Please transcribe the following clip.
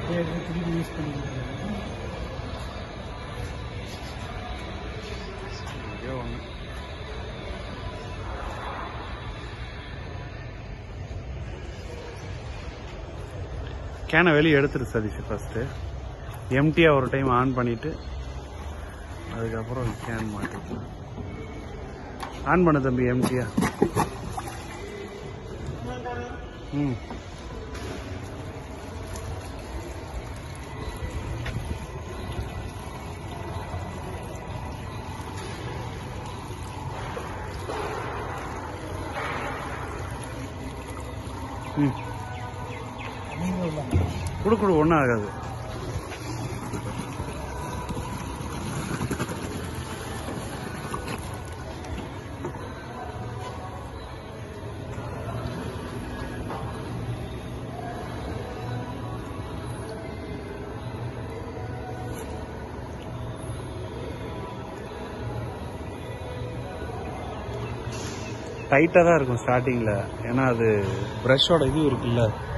திருப்பி யூஸ் பண்ணிக்கிறேன் ஒரே ஒன்று கேனை வெளியே எடுத்துரு சதீஷ் ஃபஸ்ட்டு எம்டியாக ஒரு டைம் ஆன் பண்ணிவிட்டு அதுக்கப்புறம் கேன் மாட்டிக்கலாம் ஆன் பண்ணு தம்பி எம்டியா ம் ம் நீங்கள் இல்லை கொடு கொடு ஒன்றும் ஆகாது டைட்டாக தான் இருக்கும் ஸ்டார்டிங்கில் ஏன்னா அது ப்ரஷோட இது இருக்குல்ல